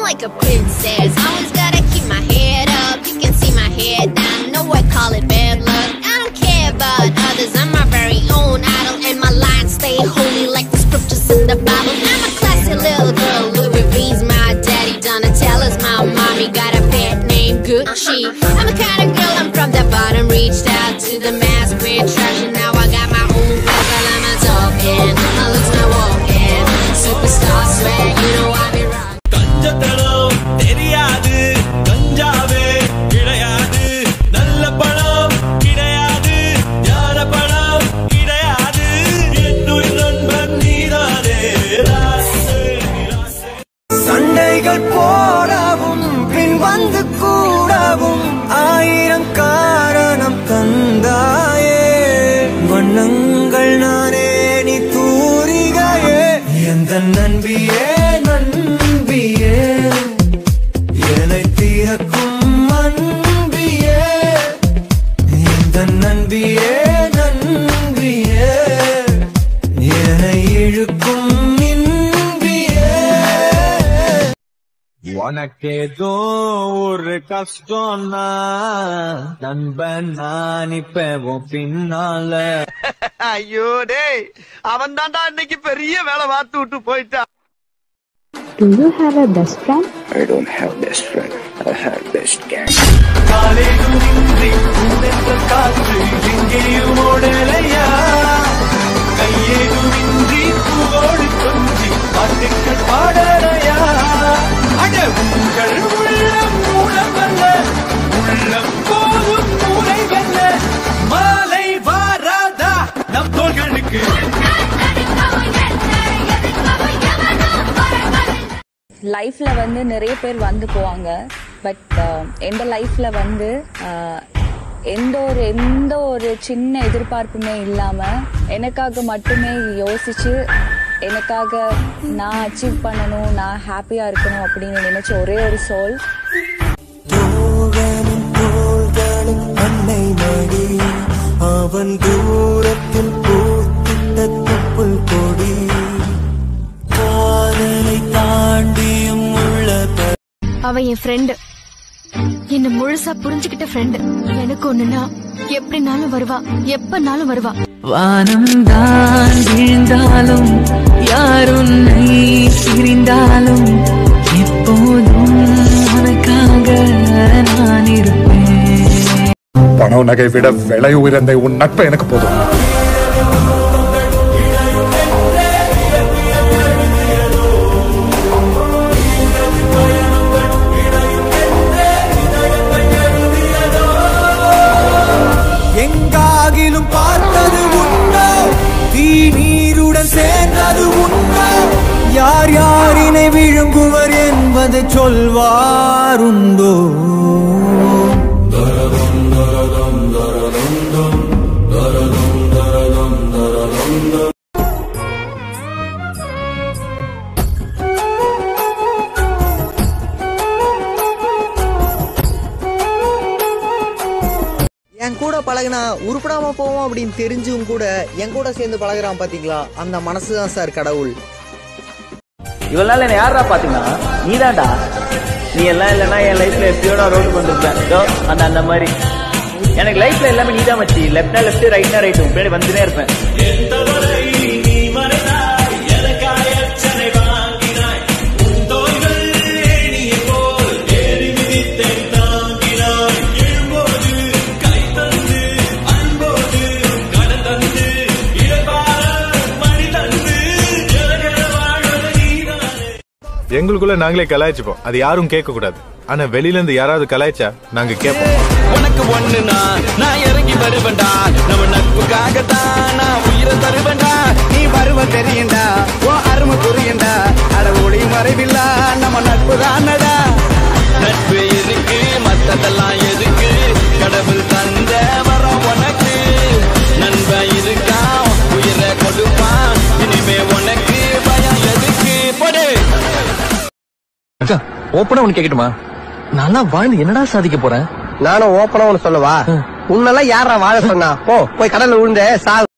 like a princess. Always gotta keep my head up. You can see my head down. No, I call it bad luck. I don't care about others. I'm my very own idol, and my lines stay holy like the scriptures in the Bible. I'm a classy little girl. Louis V's my daddy. Donatella's my mommy. Got a pet named Gucci. I'm the kind of girl. I'm from the bottom. Reached out to the mass. Quit trash, and now I got my own profile. I'm a talking. My looks my walking. Superstar swag. You know I be rocking. கஞ்சத்தனம் தெரியாது கஞ்சாவே கிடையாது நல்ல பணம் கிடையாது ஞான பணம் கிடையாது என்னுள் நண்பன் நீதானே ராசே, ராசே. சண்டைகள் போடவும் பின் வந்து கூடவும் ஆயிரம் காரணம் தந்தாயே வண்ணங்கள் நானே நீ தூரிகையே எந்த நண்பியே நண்பியே என்னை தீரக்கும் அன்பியே எந்த நண்பியே நண்பியே என்னை இழுக்கும் இன்பியே உனக்கேதோ ஒரு கஷ்டம்னா நண்பன் நான் இப்ப உன் பின்னால ஐயோ டேய் அவன் தான்டா இன்னைக்கு பெரிய வேலை பார்த்து விட்டு போயிட்டான் Do you have a best friend? I don't have best friend. I have best gang. காலேதுமின்றி உன்னென்ற காற்று எங்கேயும் ஓடலையா கையேதுமின்றி பூவோடு கொஞ்சி பாட்டுக்கள் பாடலையா அட உங்கள் உள்ளம் மூலமல்ல உள்ளம் போதும் மூளைகள்ல மாலை வாராதா நம் தோள்களுக்கு லைஃப்ல வந்து நிறைய பேர் வந்து போவாங்க பட் எந்த லைஃப்ல வந்து ஆஹ், எந்த ஒரு எந்த ஒரு சின்ன எதிர்பார்ப்புமே இல்லாம எனக்காக மட்டுமே யோசிச்சு எனக்காக நான் அச்சீவ் பண்ணணும் நான் ஹாப்பியா இருக்கணும் அப்படின்னு நினைச்ச ஒரே ஒரு சோல் தோழனின் தோள்களின் அன்னை மடி அவன் தூரத்தில் பூத்திட்ட தொப்புள் கொடி காதலை தாண்டியும் உள்ள அவ என் ஃப்ரெண்டு என்ன முழுசா புரிஞ்சுக்கிட்ட ஃப்ரெண்டு எனக்கு ஒண்ணுனா எப்படினாலும் வருவா எப்பனாலும் வருவா வானம் தான் வீழ்ந்தாலும் யார் உன்னை பிரிந்தாலும் எப்போதும் உனக்காக நான் இருப்பேன் பணம் நகை விட விலை உயர்ந்த உன் நட்பு எனக்கு போதும் எங்காகிலும் பார்த்தது உண்டோ தீ நீருடன் சேர்ந்தது உண்டோ யார் யாரினை விழுங்குவர் என்பதை சொல்வாருண்டோ என் கூட பழகுனா உருப்படாம போவோம் அப்படின்னு தெரிஞ்சும் கூட என் கூட சேர்ந்து பழகுறான் பாத்தீங்களா அந்த மனசு தான் சார் கடவுள் இவ்வளவு நாள் என்ன யாரா பாத்தீங்கன்னா நீதான்டா நீ எல்லாம் இல்லைன்னா என் லைஃப்ல எப்படியோ நான் ரோடு வந்திருப்பேன் இதோ அந்த அந்த மாதிரி எனக்கு லைஃப்ல எல்லாமே நீதான் மச்சி லெஃப்ட்னா லெஃப்ட் ரைட்னா ரைட் பின்னாடி வந்துனே இருப்பேன் எந்தவரை நீ மறைந்தாய் எனக்காய் அச்சனை வாங்கினாய் உன் தோள்கள் ஏணியை போல் ஏறி மிதித்தேன் தாங்கினாய் எழும்போது கை தந்து அன்போடு கடன் தந்து இடபார மணி தந்து ஜனகர வாழ்வது நீதானே எங்களுக்குள்ள நாங்களே கலாய்ச்சிப்போம் அது யாரும் கேட்க கூடாது ஆனா வெளியில இருந்து யாராவது கலாய்ச்சா நாங்க கேட்போம் உனக்கு ஒண்ணுனா நான் இறங்கி வருவேன்டா நம்ம நட்புக்காகத்தான் நான் உயிரை தருவேன்டா நீ வருவ தெரியும்டா ஓ அருமை புரியும்டா அட ஒளி மறைவில்லா நம்ம நட்பு தானடா நட்பு இருக்கு மத்ததெல்லாம் எதுக்கு கடவுள் தந்த வரம் உனக்கு நண்பன் இருக்கான் உயிரை கொடுப்பான் இனிமே உனக்கு பயம் எதுக்கு போடு அக்கா ஓப்பனா ஒண்ணு கேக்கட்டுமா நல்லா வாழ்ந்து என்னடா சாதிக்க போறேன் நானும் ஓப்பனா ஒன்று சொல்லவா உன்னெல்லாம் யாரா வாழ சொன்னா போ போய் கடல்ல விழுந்த சா